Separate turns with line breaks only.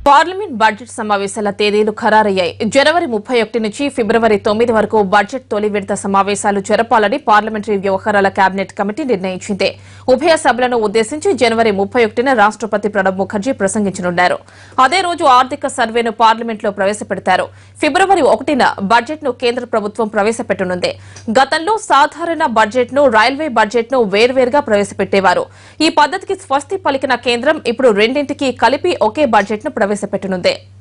parliament budget సమావేశాల తేదీలు ఖరారయ్యాయి జనవరి ముప్పై ఒకటి నుంచి ఫిబ్రవరి తొమ్మిది వరకు బడ్జెట్ తొలి విడత సమావేశాలు జరపాలని పార్లమెంటరీ వ్యవహారాల కేబినెట్ కమిటీ నిర్ణయించింది ఉభయ సభలను ఉద్దేశించి జనవరి ముప్పై ఒకటిన రాష్టపతి ప్రణబ్ ముఖర్జీ ప్రసంగించనున్నారు అదే రోజు ఆర్థిక సర్వేను పార్లమెంట్లో ప్రవేశపెడతారు ఫిబ్రవరి ఒకటిన బడ్జెట్ ను కేంద్ర ప్రభుత్వం ప్రవేశపెట్టనుంది గతంలో సాధారణ బడ్జెట్ ను రైల్వే బడ్జెట్ ను వేర్వేరుగా ప్రవేశపెట్టేవారు ఈ పద్దతికి స్వస్తి పలికిన కేంద్రం ఇప్పుడు రెండింటికి కలిపి ఒకే బడ్జెట్ ను ప్రవేశపెట్టనుంది